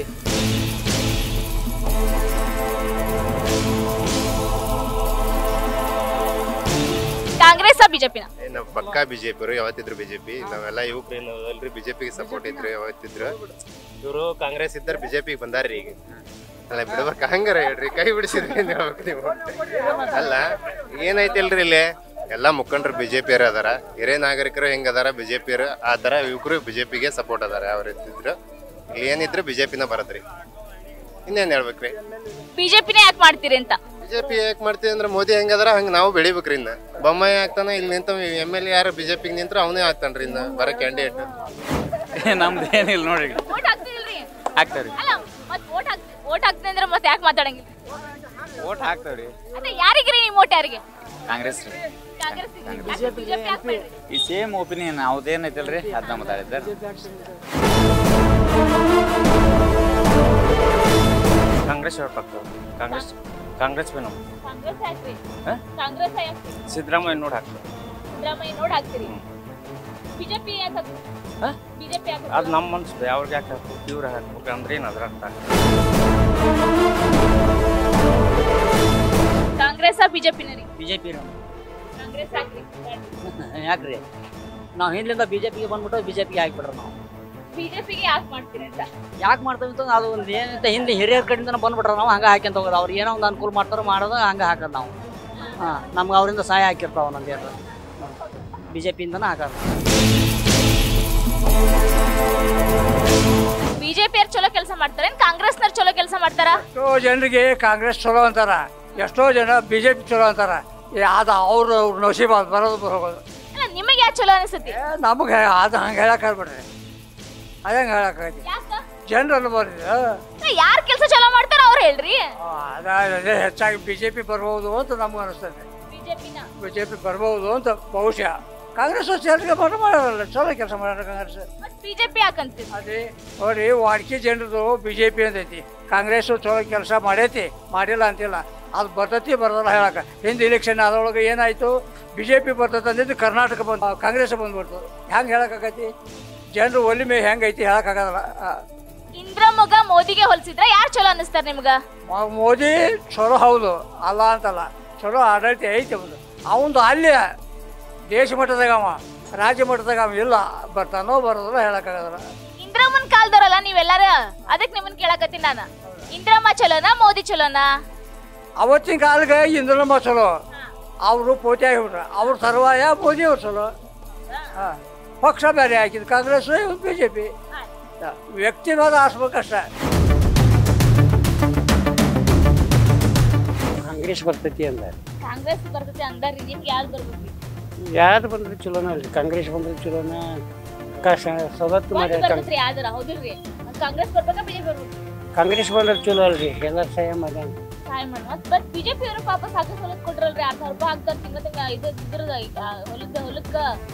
ಕಾಂಗ್ರೆಸ್ ಬಿಜೆಪಿನ
ಏ, ನಾವು ಪಕ್ಕಾ ಬಿಜೆಪಿ ಯಾವತ್ತಿದ್ರು ಬಿಜೆಪಿ ನಾವೆಲ್ಲ ಯುವಕರು ಅಲ್ರಿ ಬಿಜೆಪಿಗೆ ಸಪೋರ್ಟ್ ಇದ್ರು ಯಾವತ್ತಿದ್ರು ಇವರು ಕಾಂಗ್ರೆಸ್ ಇದ್ದಾರೆ ಬಿಜೆಪಿಗೆ ಬಂದಾರ್ರಿ ಈಗ ಅಲ್ಲ ಬಿಡ್ಬೇಕ ಹಂಗಾರ ಹೇಳ್ರಿ ಕೈ ಬಿಡಿಸಿದ್ರಿ ಏನ್ ಹೇಳ್ಬೇಕು ನೀವು ಅಲ್ಲ ಏನೈತಿಲ್ರಿ ಇಲ್ಲಿ ಎಲ್ಲ ಮುಖಂಡರು ಬಿಜೆಪಿಯರು ಅದಾರ ಹಿರಿಯ ನಾಗರಿಕರು ಹೆಂಗ್ ಅದಾರ ಬಿಜೆಪಿಯರು ಆ ತರ ಯುವಕರು ಬಿಜೆಪಿಗೆ ಸಪೋರ್ಟ್ ಅದಾರ ಅವ್ರ ಇದ್ದಿದ್ರು ಇಲ್ಲಿ ಏನಿದ್ರು ಬಿಜೆಪಿನ ಬರತ್ರಿ ಇನ್ನೇನ್ ಹೇಳ್ಬೇಕ್ರಿ
ಬಿಜೆಪಿನೇ ಯಾಕೆ ಮಾಡ್ತೀರಿ ಅಂತ
ಬಿಜೆಪಿ ಯಾಕೆ ಮಾಡ್ತೀವಿ ಅಂದ್ರೆ ಮೋದಿ ಹೆಂಗದಾರ ಹಂಗ ನಾವು ಬೆಳಿಬೇಕ್ರಿ ಇನ್ನ ಬೊಮ್ಮಾಯಿ ಆಗ್ತಾನ ಇಲ್ಲಿ ನಿಂತ ಎಮ್ ಎಲ್ ಎ ಯಾರು ಬಿಜೆಪಿಗೆ ನಿಂತ್ರ ಅವನೇ ಆಗ್ತಾನ್ರಿ ಇನ್ನ ಬರ ಕ್ಯಾಂಡಿಡೇಟ್
ನಮ್ದು ಏನಿಲ್ಲ ನೋಡ್ರಿ
ವೋಟ್ ಹಾಕ್ತಿದಿಲ್ರಿ
ಹಾಕ್ತಾವ್ರಿ
ಅಲ್ಲ ಮತ್ ವೋಟ್ ಹಾಕ್ ವೋಟ್ ಹಾಕ್ತೀನಿ ಅಂದ್ರೆ ಮತ್ತೆ ಯಾಕೆ ಮಾತಾಡಂಗಿಲ್ಲ
ಓಟ್ ಹಾಕ್ತಾವ್ರಿ
ಅದೇ ಯಾರಿಗ್ರಿ ನಿಮ್ ವೋಟ್ ಯಾರಿಗೆ
ಕಾಂಗ್ರೆಸ್ ರೀ
ಕಾಂಗ್ರೆಸ್ ಬಿಜೆಪಿ ಹಾಕ್ಬೇಡ್ರಿ
ಈ ಸೇಮ್ ಒಪಿನಿಯನ್ ಅವ್ರದ್ದೇನೈತಲ್ರಿ ಅದನ್ನ ಮಾತಾಡಿದ್ದಾರೆ
ಕಾಂಗ್ರೆಸ್ ಹೇಳ್ಬೇಕು ಕಾಂಗ್ರೆಸ್ ಕಾಂಗ್ರೆಸ್ ಬಿ ನಮ್ಮ
ಕಾಂಗ್ರೆಸ್ ಹಾಕ್ರಿ
ಹಾ?
ಕಾಂಗ್ರೆಸ್ ಹಾಕ್ರಿ
ಸಿದ್ದರಾಮಯ್ಯ ನೋಡಿ ಹಾಕ್ತಾರೆ
ಸಿದ್ದರಾಮಯ್ಯ ನೋಡ್ ಹಾಕ್ತೀರಿ ಬಿಜೆಪಿ ಯಾಕೆ ಹಾಕ್ತೀರಿ
ಹಾ?
ಬಿಜೆಪಿ ಯಾಕೆ
ಅದು ನಮ್ಮ ಮನ್ಸು ಅವ್ರಿಗೆ ಯಾಕೆ ಹಾಕ್ಬೇಕು ಇವ್ರ ಹಾಕ್ಬೇಕು ಅಂದ್ರೆ ಏನು ಅದ್ರ ಅರ್ಥ
ಕಾಂಗ್ರೆಸ್ ಬಿಜೆಪಿನ ರೀ
ಬಿಜೆಪಿ
ಕಾಂಗ್ರೆಸ್ ಹಾಕ್ರಿ
ಯಾಕ್ರಿ ನಾವು ಹಿಂದಿಂದ ಬಿಜೆಪಿಗೆ ಬಂದ್ಬಿಟ್ಟು ಬಿಜೆಪಿಗೆ ಹಾಕ್ಬಿಟ್ರೆ ನಾವು
ಬಿಜೆಪಿಗೆ ಯಾಕೆ ಮಾಡ್ತೀರಿ ಅಂತ
ಯಾಕೆ ಮಾಡ್ತೇವೆ ಅಂತ ಅದು ಒಂದು ಏನಂತ ಹಿಂದೆ ಹಿರಿಯರ ಕಡೆಯಿಂದ ಬಂದ್ಬಿಟ್ರೆ ನಾವು ಹಂಗೆ ಹಾಕ್ಯಂತ ಹೋಗೋದು ಅವ್ರು ಏನೋ ಒಂದು ಅನುಕೂಲ ಮಾಡ್ತಾರೋ ಮಾಡೋದು ಹಂಗೆ ಹಾಕೋದು ನಾವು ಹಾಂ ನಮ್ಗೆ ಅವರಿಂದ ಸಹಾಯ ಹಾಕಿರ್ತಾವ ಒಂದೊಂದು ಏನು ಬಿ ಜೆ ಪಿಯಿಂದನೇ ಹಾಕೋದು
ಬಿಜೆಪಿ ಅವ್ರು ಚಲೋ ಕೆಲಸ ಮಾಡ್ತಾರೆ ಕಾಂಗ್ರೆಸ್ನವ್ರು ಚಲೋ ಕೆಲಸ ಮಾಡ್ತಾರ
ಎಷ್ಟೋ ಜನರಿಗೆ ಕಾಂಗ್ರೆಸ್ ಚಲೋ ಅಂತಾರ ಎಷ್ಟೋ ಜನ ಬಿ ಜೆ ಪಿ ಚಲೋ ಅಂತಾರ ಅದು ಅವ್ರು ಅವ್ರ ನಸೀಬ್ ಅದು ಬರೋದು ಬರೋದು
ಅಲ್ಲ ನಿಮಗೆ ಯಾಕೆ ಚಲೋ ಅನಿಸುತ್ತೆ
ನಮಗೆ ಅದು ಹಂಗೆ ಹೇಳಕ್ಕಾಗ್ಬಿಡ್ರಿ ಅದಂಗೆ ಹೇಳಕ್ಕಾಗತಿ ಜನರನ್ನು ಬರ್ರಿ
ಯಾರು ಕೆಲಸ ಚಲೋ ಮಾಡ್ತಾರ ಅವ್ರು ಹೇಳ್ರಿ
ಅದೇ ಹೆಚ್ಚಾಗಿ ಬಿ ಜೆ ಪಿ ಬರ್ಬೋದು ಅಂತ ನಮ್ಗೆ ಅನಿಸ್ತದೆ
ಬಿಜೆಪಿನ
ಬಿ ಜೆ ಪಿ ಬರ್ಬೋದು ಅಂತ ಬಹುಶಃ ಕಾಂಗ್ರೆಸ್ ಜನರಿಗೆ ಬರ ಮಾಡೋಲ್ಲ ಚಲೋ ಕೆಲಸ ಮಾಡೋಣ ಕಾಂಗ್ರೆಸ್
ಬಿಜೆಪಿ ಯಾಕಂತೀರಿ
ಅದೇ ನೋಡಿ ವಾಡ್ಕಿ ಜನರದು ಬಿ ಜೆ ಪಿ ಅಂತೈತಿ ಕಾಂಗ್ರೆಸ್ಸು ಚಲೋ ಕೆಲಸ ಮಾಡೈತಿ ಮಾಡಿಲ್ಲ ಅಂತಿಲ್ಲ ಅದು ಬರ್ತೈತಿ ಬರೋಲ್ಲ ಹೇಳಕ್ಕೆ ಹಿಂದೆ ಇಲೆಕ್ಷನ್ ಅದರೊಳಗೆ ಏನಾಯಿತು ಬಿ ಜೆ ಪಿ ಬರ್ತೈತೆ ಅಂದಿದ್ದು ಕರ್ನಾಟಕ ಬಂದು ಕಾಂಗ್ರೆಸ್ ಬಂದ್ಬಿಡ್ತು ಹೆಂಗೆ ಹೇಳಕ್ಕಾಗತಿ ಜನರು ಒಲಿಮೆ ಹೆಂಗೈತಿ ಹೇಳಕ್ಕಾಗಲ್ಲ ಆ,
ಇಂದ್ರಮೊಗ ಮೋದಿಗೆ ಹೋಲಿಸಿದ್ರ ಯಾರು ಚಲೋ ಅನಿಸ್ತಾರ ನಿಮ್ಗ
ಆ ಮೋದಿ ಚಲೋ ಹೌದು ಅಲ್ಲ ಅಂತಲ್ಲ ಚಲೋ ಆಡಳಿತ ಐತಿ ಒಂದು ಅವಂದು ಅಲ್ಲಿ ದೇಶ ಮಟ್ಟದಾಗ ಅವ ರಾಜ್ಯ ಮಟ್ಟದಾಗ ಅವ ಇಲ್ಲ ಬರ್ತಾನೋ ಬರೋದಿಲ್ಲ ಹೇಳಕ್ಕಾಗಲ್ಲ
ಇಂದ್ರಮ್ಮನ್ ಕಾಲ್ದವ್ರಲ್ಲ ನೀವೆಲ್ಲಾರ ಅದಕ್ಕೆ ನಿಮ್ಮನ್ ಕೇಳಕತ್ತೀನಿ ನಾನು ಇಂದ್ರಮ್ಮ ಚಲೋನಾ ಮೋದಿ ಚಲೋನಾ
ಅವತ್ತಿನ ಕಾಲಕ್ಕೆ ಇಂದ್ರಮ್ಮ ಚಲೋ ಅವರು ಪೋತೆ ಆಗಿಬಿಟ್ರ ಅವ್ರ ಸರ್ವಾಯ ಮೋದಿ ಅವ್ರು ಚಲೋ ಹಾ. ಪಕ್ಷ ಬೇರೆ ಹಾಕಿದ್ ಕಾಂಗ್ರೆಸ್ ಬಿ ಜೆ ಪಿ ವ್ಯಕ್ತಿವಾದ ಆರಿಸ್ಬೇಕಷ್ಟೇ
ಕಾಂಗ್ರೆಸ್ ಬರ್ತೈತಿ ಅಂದ
ಕಾಂಗ್ರೆಸ್ ಬರ್ತೈತಿ ಅಂದಾರ್ರಿ ನಿಮ್ಗೆ ಯಾವ್ದು ಬರ್ಬೇಕು
ಯಾರು ಬಂದ್ರೆ ಚಲೋನ ಅಲ್ರಿ ಕಾಂಗ್ರೆಸ್ ಬಂದ್ರೆ ಚಲೋನ ಕಾಶ ಸವತ್ತು
ಒಂದ್
ಮಾಡಿ
ಬರ್ತೈತ್ರಿ ಯಾವ್ದಾರ ಹೌದಿಲ್ರಿ ಮತ್ತ್ ಕಾಂಗ್ರೆಸ್ ಬರ್ಬೇಕಾ ಬಿಜೆಪಿ ಬರ್ಬೇಕು
ಕಾಂಗ್ರೆಸ್ ಬಂದ್ರೆ ಚಲೋ ಅಲ್ರಿ ಎಲ್ಲರೂ ಸಹಾಯ ಮಾಡ್ಯಾನ
ಸಹಾಯ ಮಾಡಿ ಮತ್ ಬಟ್ ಬಿಜೆಪಿ ಅವರು ಪಾಪ ಸಾಕಷ್ಟು ಹೊಲಕ್ ಕೊಟ್ರಲ್ರಿ ಆರ್ ಸಾವಿರ ರೂಪಾಯಿ ಹಾಕ್ತಾರ ತಿಂಗಳ ತಿಂಗಳ ಇದು ಇದ್ರದ ಹೊಲದ ಹೊಲಕ್ಕ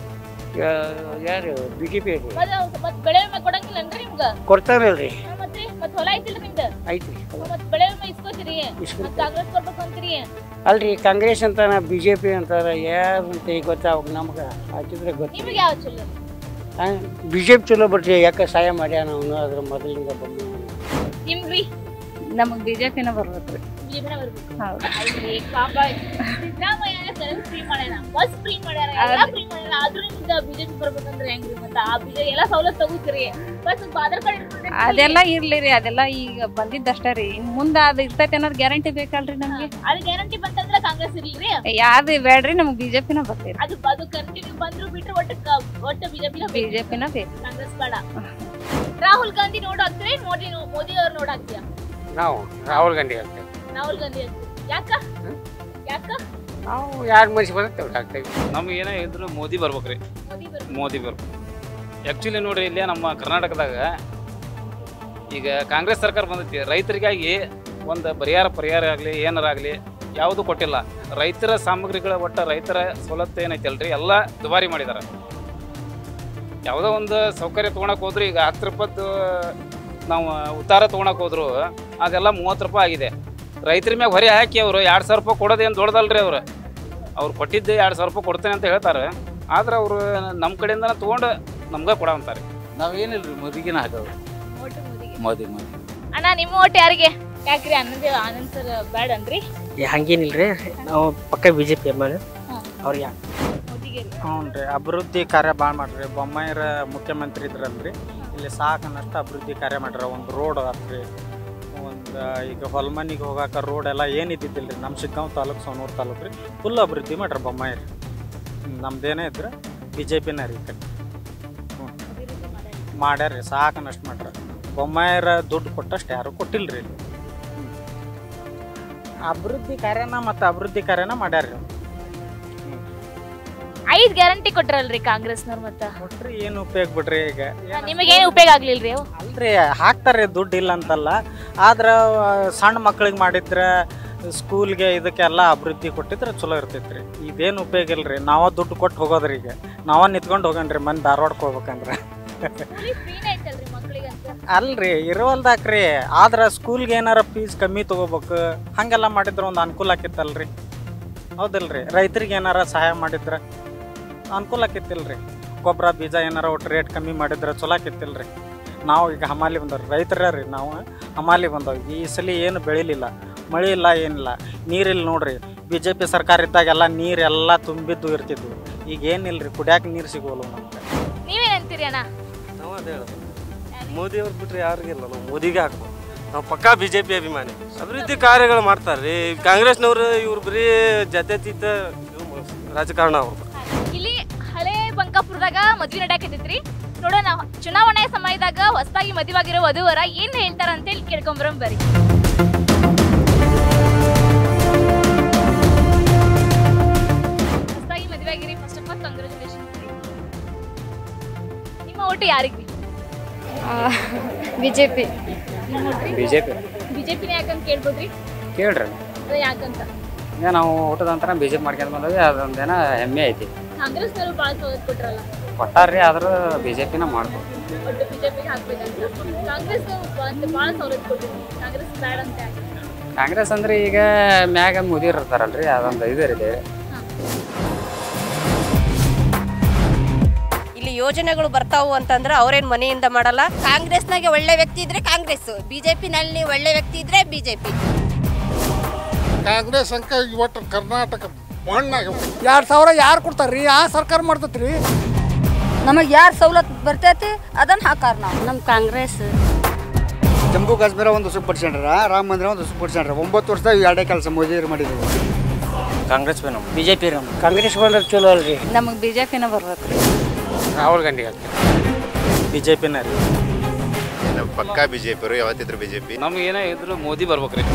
ಯಾ- ಯಾರು ಬಿ ಜೆ ಪಿ
ಮತ್ ಅವ್- ಮತ್ ಬೆಳೆ ವಿಮೆ ಕೊಡಂಗಿಲ್ಲನ್ರಿ ನಿಮ್ಗ
ಕೊಡ್ತಾರಲ್ರಿ
ಹಾ, ಮತ್ರಿ ಮತ್ ಹೊಲ ಐತಿಲ್ರಿ ನಿಮ್ದು
ಐತ್ರಿ
ಮತ್ ಬೆಳೆ ವಿಮೆ ಇಸ್ಕೋತೀರಿ
ಇಸ್ಕೊತೀವಿ.
ಮತ್ ಕಾಂಗ್ರೆಸ್ ಬರ್ಬೇಕು ಅಂತೀರಿ
ಅಲ್ರಿ ಕಾಂಗ್ರೆಸ್ ಅಂತಾನ ಬಿ ಜೆ ಪಿ ಅಂತಾರ ಯಾರು ಅಂತ ಈಗ ಗೊತ್ತಾಗ ನಮ್ಗೆ ಹಾಕಿದ್ರೆ ಗೊತ್ತಿಲ್ಲ
ನಿಮ್ಗೆ ಯಾವ ಚಲೋ
ಬಿ ಜೆ ಪಿ ಚಲೋ ಬಿಟ್ರಿ ಯಾಕೆ ಸಹಾಯ ಮಾಡ್ಯಾನ ಅವನು ಅದ್ರ ಮೊದಲಿಂದ ಬಂದು
ನಿಮ್ಗ್ರಿ
ನಮಗ್ ಬಿಜೆಪಿನ ಬರ್ಬೇಕ್ರಿ
ಬಿಜೆಪಿನ ಬರ್ಬೇಕು
ಹೌದು.
ಅಲ್ರಿ ಪಾಪ ಸಿದ್ದರಾಮಯ್ಯ ಕರೆನ್ಸಿ ಫ್ರೀ ಮಾಡ್ಯಾನ ಬಸ್ ಫ್ರೀ ಮಾಡ್ಯಾರ ಎಲ್ಲಾ ಫ್ರೀ ಮಾಡ್ಯಾರ ಆದ್ರೂ ನಿಮ್ಗೆ ಬಿಜೆಪಿ ಬರ್ಬೇಕಂದ್ರೆ ಹೆಂಗ್ರಿ ಮತ್ತ ಆ ಬಿಜೆಪಿ ಎಲ್ಲಾ ಸವಲತ್ತು ತಗೋತೀರಿ ಬಸ್ ಸ್ವಲ್ಪ ಆಧಾರ್ ಕಾರ್ಡ್ ಇಟ್ಕೊಂಡ್ರೆ
ಅದೆಲ್ಲ ಇರ್ಲಿ ರೀ ಅದೆಲ್ಲ ಈಗ ಬಂದಿದ್ದಷ್ಟೇ ರೀ ಇನ್ ಮುಂದ ಅದ್ ಇರ್ತೈತಿ ಅನ್ನೋದು ಗ್ಯಾರಂಟಿ ಬೇಕಲ್ರಿ ನಮ್ಗೆ
ಅದು ಗ್ಯಾರಂಟಿ ಬಂತಂದ್ರೆ ಕಾಂಗ್ರೆಸ್ ಇರ್ಲಿರಿ
ಯಾವ್ದು ಬೇಡ್ರಿ ನಮಗ್ ಬಿಜೆಪಿನ ಬರ್ತೈತಿ
ಅದು ಅದು ಕಂಟಿನ್ಯೂ ಬಂದ್ರು ಬಿಟ್ರೆ ಒಟ್ಟು ಕ- ಒಟ್ಟು ಬಿಜೆಪಿನ
ಬಿಜೆಪಿನ ಬೇಕು
ಕಾಂಗ್ರೆಸ್ ಬೇಡ ರಾಹುಲ್ ಗಾಂಧಿ ನೋಡ್ ಹಾಕ್ತೀರಿ ಮೋದಿ ನೋ- ಮೋದಿ ಅವ್ರು ನೋಡ್ ಹಾಕ್ತೀಯ
ನಾವು ರಾಹುಲ್ ಗಾಂಧಿ ಆಗ್ತೇವೆ
ರಾಹುಲ್ ಗಾಂಧಿ ಅಂತ ಯಾಕ ಯಾಕ
ನಾವು ಯಾರು ಮನುಷ್ಯ ಬರುತ್ತೆ ಅವ್ರು ಆಗ್ತೇವೆ
ನಮ್ಗೆ ಏನೇ ಇದ್ರು ಮೋದಿ ಬರ್ಬೇಕ್ರಿ
ಮೋದಿ ಬರ್ಬೇಕು
ಮೋದಿ ಬರ್ಬೇಕು ಆ್ಯಕ್ಚುಲಿ ನೋಡ್ರಿ ಇಲ್ಲೇ ನಮ್ಮ ಕರ್ನಾಟಕದಾಗ ಈಗ ಕಾಂಗ್ರೆಸ್ ಸರ್ಕಾರ ಬಂದೈತಿ ರೈತರಿಗಾಗಿ ಒಂದು ಪರಿಹಾರ ಪರಿಹಾರ ಆಗಲಿ ಏನಾರ ಆಗಲಿ ಯಾವುದು ಕೊಟ್ಟಿಲ್ಲ ರೈತರ ಸಾಮಗ್ರಿಗಳ ಒಟ್ಟ ರೈತರ ಸವಲತ್ತು ಏನೈತಿ ಅಲ್ರಿ ಎಲ್ಲ ದುಬಾರಿ ಮಾಡಿದಾರೆ ಯಾವುದೋ ಒಂದು ಸೌಕರ್ಯ ತೊಗೊಳಕ್ ಹೋದ್ರು ಈಗ ಹತ್ತು ರೂಪಾಯ್ದು ನಾವು ಉತ್ತಾರ ತೊಗೊಳಕ್ ಹೋದ್ರು ಅದೆಲ್ಲ ಮೂವತ್ತು ರೂಪಾಯಿ ಆಗಿದೆ ರೈತರ ಮ್ಯಾಗ ಹೊರೆ ಹಾಕಿ ಅವರು ಎರಡು ಸಾವಿರ ರೂಪಾಯಿ ಕೊಡೋದೇನು ದೊಡ್ಡದಲ್ರಿ ಅವ್ರು ಅವ್ರು ಕೊಟ್ಟಿದ್ದೆ ಎರಡು ಸಾವಿರ ರೂಪಾಯಿ ಕೊಡ್ತೇನೆ ಅಂತ ಹೇಳ್ತಾರೆ ಆದ್ರೆ ಅವರು ನಮ್ಮ ಕಡೆಯಿಂದನೇ ತೊಗೊಂಡು ನಮ್ಗೆ ಕೊಡ ಅಂತಾರೆ
ನಾವೇನಿಲ್ರಿ ಮೋದಿಗಿನ ಹಾಕೋದು
ಓಟು ಮೋದಿಗೆ
ಮೋದಿ ಮೋದಿ
ಅಣ್ಣ ನಿಮ್ಮ ಓಟ್ ಯಾರಿಗೆ ಯಾಕ್ರಿ ಆನಂದ್ ಆನಂದ್ ಸರ್ ಬೇಡನ್ರಿ
ಹಂಗೇನಿಲ್ರಿ ನಾವು ಪಕ್ಕ ಬಿ ಜೆ ಪಿ ಅಭಿಮಾನಿ ಅವ್ರಿಗೆ
ಮೋದಿಗೆ
ಹ್ಞೂ ರೀ ಅಭಿವೃದ್ಧಿ ಕಾರ್ಯ ಭಾಳ ಮಾಡ್ರಿ ಬೊಮ್ಮಾಯಿರ ಮುಖ್ಯಮಂತ್ರಿ ಇದ್ರಲ್ರಿ ಇಲ್ಲಿ ಸಾಕನಷ್ಟು ಅಭಿವೃದ್ಧಿ ಕಾರ್ಯ ಮಾಡ್ಯಾರ ಒಂದು ರೋಡ್ ಆತ್ರಿ ಒಂದು ಈಗ ಹೊಲ್ಮನಿಗೆ ಹೋಗಾಕ ರೋಡ್ ಎಲ್ಲ ಏನು ಇದ್ದಿದ್ದಿಲ್ಲ ರೀ ನಮ್ಮ ಶಿಗ್ಗಾಂವ್ ತಾಲೂಕು ಸೋನೂರು ತಾಲೂಕು ರೀ ಫುಲ್ ಅಭಿವೃದ್ಧಿ ಮಾಡ್ರಿ ಬೊಮ್ಮಾಯಿ ರೀ ನಮ್ದೇನೇ ಇದ್ರೆ ಬಿ ಜೆ ಪಿನ ರೀ ಈ ಕಡೆ ಹ್ಞೂ ಮಾಡ್ಯಾರ ರೀ ಸಾಕನಷ್ಟು ಮಾಡ್ರ ಬೊಮ್ಮಾಯಿರ ದುಡ್ಡು ಕೊಟ್ಟಷ್ಟು ಯಾರು ಕೊಟ್ಟಿಲ್ಲ ರೀ ಇಲ್ಲಿ ಹ್ಮ್. ಅಭಿವೃದ್ಧಿ ಕಾರ್ಯನ ಮತ್ತು ಅಭಿವೃದ್ಧಿ ಕಾರ್ಯನ ಮಾಡ್ಯಾರ ರೀ
ಐದ್ ಗ್ಯಾರಂಟಿ ಕೊಟ್ರಲ್ರಿ ಕಾಂಗ್ರೆಸ್ನವ್ರು ಮತ್ತ
ಕೊಟ್ರಿ ಏನು ಉಪಯೋಗ ಬಿಡ್ರಿ ಈಗ
ನಿಮಗೇನು ಉಪಯೋಗ ಆಗ್ಲಿಲ್ರಿ ಅವು
ಅಲ್ರಿ ಹಾಕ್ತಾರೆ ದುಡ್ಡು ಇಲ್ಲ ಅಂತಲ್ಲ ಆದ್ರೆ ಆ, ಸಣ್ಣ ಮಕ್ಳಿಗೆ ಮಾಡಿದ್ರೆ ಸ್ಕೂಲ್ಗೆ ಇದಕ್ಕೆಲ್ಲ ಅಭಿವೃದ್ಧಿ ಕೊಟ್ಟಿದ್ರೆ ಚಲೋ ಇರ್ತೈತ್ರಿ ಇದೇನು ಉಪಯೋಗ ಇಲ್ರಿ ನಾವ ದುಡ್ಡು ಕೊಟ್ಟು ಹೋಗೋದ್ರಿ ಈಗ ನಾವ ನಿಂತ್ಕೊಂಡು ಹೋಗನ್ರಿ ಮನೆ ಧಾರವಾಡಕ್ಕೆ ಹೋಗ್ಬೇಕಂದ್ರೆ
ಫ್ರೀನೇ ಐತಲ್ರಿ ಮಕ್ಳಿಗೆ ಅಂತ
ಅಲ್ರಿ ಇರೋಲ್ದಾಕ್ರಿ ಆದ್ರೆ ಸ್ಕೂಲ್ಗೆ ಏನಾರ ಫೀಸ್ ಕಮ್ಮಿ ತಗೋಬೇಕು ಹಾಗೆಲ್ಲ ಮಾಡಿದ್ರೆ ಒಂದು ಅನುಕೂಲ ಆಕಿತ್ತಲ್ರಿ ಹೌದಿಲ್ರಿ ರೈತರಿಗೆ ಏನಾರ ಸಹಾಯ ಮಾಡಿದ್ರೆ ಅನುಕೂಲ ಆಕಿತ್ತಿಲ್ರಿ ಗೊಬ್ಬರ ಬೀಜ ಏನಾರ ಒಟ್ಟು ರೇಟ್ ಕಮ್ಮಿ ಮಾಡಿದ್ರೆ ಚಲೋ ಆಕಿತ್ತಿಲ್ರಿ ನಾವು ಈಗ ಹಮಾಲಿ ಬಂದವ್ರಿ ರೈತರ ರೀ ನಾವು ಹಮಾಲಿ ಬಂದವ್ ಈ ಸಲ ಏನು ಬೆಳಿಲಿಲ್ಲ ಮಳೆ ಇಲ್ಲ ಏನಿಲ್ಲ ನೀರಿಲ್ಲ ನೋಡ್ರಿ ಬಿ ಜೆ ಪಿ ಸರ್ಕಾರ ಇದ್ದಾಗೆಲ್ಲ ನೀರೆಲ್ಲ ತುಂಬಿದ್ದು ಇರ್ತಿದ್ವು ಈಗ ಏನಿಲ್ರಿ ಕುಡಿಯಾಕ ನೀರು ಸಿಗೋಲ್ಲ ನಮ್ಗೆ
ನೀವೇನಂತೀರಿ ಅಣ್ಣ
ನಾವು ಅದೇ ಹೇಳೋದು ಮೋದಿ ಅವ್ರು ಬಿಟ್ರೆ ಯಾರಿಗಿಲ್ಲ ನಾವು ಮೋದಿಗೆ ಹಾಕ್ಬೇಕು ನಾವು ಪಕ್ಕಾ ಬಿ ಜೆ ಪಿ ಅಭಿಮಾನಿ ಅಭಿವೃದ್ಧಿ ಕಾರ್ಯಗಳು ಮಾಡ್ತಾರೆ ರೀ ಕಾಂಗ್ರೆಸ್ನವ್ರು ಇವ್ರು ಬರೀ ಜಾತ್ಯತೀತ ಇದು ರಾಜಕಾರಣ ಅವರು
ಇಲ್ಲಿ ಹಳೆ ಬಂಕಾಪುರದಾಗ ಮದ್ವೆ ನಡೆಯಕತ್ತೈತ್ರಿ ನೋಡೋಣ ಚುನಾವಣೆ ಸಮಯದಾಗ ಹೊಸದಾಗಿ ಮದುವಾಗಿರೋ ವಧುವರ ಏನ್ ಹೇಳ್ತಾರ ಅಂತ ಹೇಳಿ ಕೇಳ್ಕೊಂಬರಂ ಬರ್ರಿ ಹೊಸದಾಗಿ ಮದುವೆ ಆಗಿರಿ ಫಸ್ಟ್ ಆಫ್ ಆಲ್ ಕಂಗ್ರಾಚುಲೇಷನ್ ನಿಮ್ಮ ಓಟು ಯಾರಿಗ್ರಿ
ಬಿಜೆಪಿ
ಬಿಜೆಪಿ
ಬಿಜೆಪಿನ ಯಾಕಂತ ಕೇಳ್ಬೋದ್ರಿ
ಕೇಳ್ರಿ
ಅದ ಯಾಕಂತ
ಈಗ ನಾವು ಊಟದ ನಂತರ ಬಿ ಜೆ ಪಿ ಮಾಡ್ಕೊಂಡು ಬಂದವಿ ಅದೊಂದೇನ ಹೆಮ್ಮೆ ಐತಿ
ಕಾಂಗ್ರೆಸ್ನವರು ಭಾಳ ಸವಲತ್ತು ಕೊಟ್ರಲ್ಲ
ಕೊಟ್ಟಾರ್ರಿ ಆದ್ರೂ ಬಿ ಜೆ ಪಿನ ಮಾಡ್ಬೋದು
ಒಟ್ಟು ಬಿಜೆಪಿಗೆ ಹಾಕ್ಬೇಕಂತ ಕಾಂಗ್ರೆಸ್ ಭಾಳ ಸವಲತ್ತು ಕೊಟ್ಟಿದ್ರು ಕಾಂಗ್ರೆಸ್ ಬ್ಯಾಡ ಅಂತ ಯಾಕೆ?
ಕಾಂಗ್ರೆಸ್ ಅಂದ್ರೆ ಈಗ ಮ್ಯಾಗ ಮುದಿರ್ ಇರ್ತಾರಲ್ರಿ ಅದೊಂದು ಇದು ಇದೆ
ಇಲ್ಲಿ ಯೋಜನೆಗಳು ಬರ್ತಾವು ಅಂತಂದ್ರೆ ಅವ್ರೇನ್ ಮನೆಯಿಂದ ಮಾಡಲ್ಲ
ಕಾಂಗ್ರೆಸ್ನಾಗೆ ಒಳ್ಳೆ ವ್ಯಕ್ತಿ ಇದ್ರೆ ಕಾಂಗ್ರೆಸ್ ಬಿಜೆಪಿನಲ್ಲಿ ಒಳ್ಳೆ ವ್ಯಕ್ತಿ ಇದ್ರೆ ಬಿಜೆಪಿ
ಕಾಂಗ್ರೆಸ್ ಅಂಕ ಇವತ್ತು ಕರ್ನಾಟಕ ಮಣ್ಣಾಗ
ಎರಡು ಸಾವಿರ ಯಾರು ಕೊಡ್ತಾರ್ರಿ ಆ ಸರ್ಕಾರ ಮಾಡ್ತೈತ್ರಿ
ನಮಗೆ ಯಾರು ಸವಲತ್ತು ಬರ್ತೈತಿ ಅದನ್ನ ಹಾಕಾರ ನಾವು
ನಮ್ಮ ಕಾಂಗ್ರೆಸ್
ಜಮ್ಮು ಕಾಶ್ಮೀರ ಒಂದು ಸೂಪರ್ ಸೆಂಟರ್ ರಾಮ ಮಂದಿರ ಒಂದು ಸೂಪರ್ ಸೆಂಟರ್ ಒಂಬತ್ತು ವರ್ಷದಾಗ ಇವು ಎರಡೇ ಕೆಲಸ ಮೋದಿಯವರು ಮಾಡಿದ್ರು
ಕಾಂಗ್ರೆಸ್ ಬಿ ನಮ್ಮ ಬಿ ಜೆ ಪಿ ನಮ್ಮ ಕಾಂಗ್ರೆಸ್ ಬಂದ್ರೆ ಚಲೋ ಅಲ್ರಿ
ನಮಗೆ ಬಿ ಜೆ ಪಿನ ಬರ್ಬೇಕು ರೀ
ರಾಹುಲ್ ಗಾಂಧಿ
ಬಿ ಜೆ ಪಿನ ರೀ
ನಮ್ಮ ಪಕ್ಕಾ ಬಿಜೆಪಿ ಅವರು ಯಾವತ್ತಿದ್ರು ಬಿಜೆಪಿ
ನಮ್ಗೆ ಏನೇ ಇದ್ರು ಮೋದಿ ಬರ್ಬೇಕ್ರಿ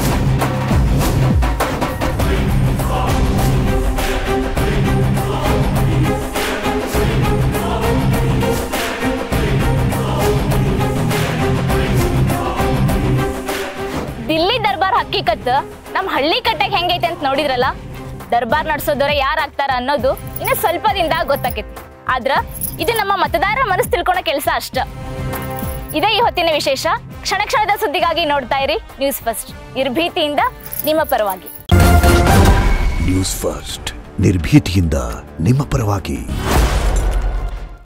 ದಿಲ್ಲಿ ದರ್ಬಾರ್ ಹಕ್ಕಿಕತ್ ನಮ್ಮ ಹಳ್ಳಿ ಕಟ್ಟೆಗೆ ಹೆಂಗೈತೆ ಅಂತ ನೋಡಿದ್ರಲ್ಲ ದರ್ಬಾರ್ ನಡ್ಸೋದವ್ರೆ ಯಾರು ಆಗ್ತಾರ ಅನ್ನೋದು ಇನ್ನು ಸ್ವಲ್ಪ ದಿನದಾಗ ಗೊತ್ತಾಕೈತಿ ಆದ್ರ ಇದು ನಮ್ಮ ಮತದಾರರ ಮನಸ್ಸು ತಿಳ್ಕೊಳೋ ಕೆಲಸ ಅಷ್ಟ ಇದೇ ಈ ಹೊತ್ತಿನ ವಿಶೇಷ ಕ್ಷಣ ಕ್ಷಣದ ಸುದ್ದಿಗಾಗಿ ನೋಡ್ತಾ ಇರಿ ನ್ಯೂಸ್ ಫಸ್ಟ್ ನಿರ್ಭೀತಿಯಿಂದ ನಿಮ್ಮ ಪರವಾಗಿ
ನ್ಯೂಸ್ ಫಸ್ಟ್ ನಿರ್ಭೀತಿಯಿಂದ ನಿಮ್ಮ ಪರವಾಗಿ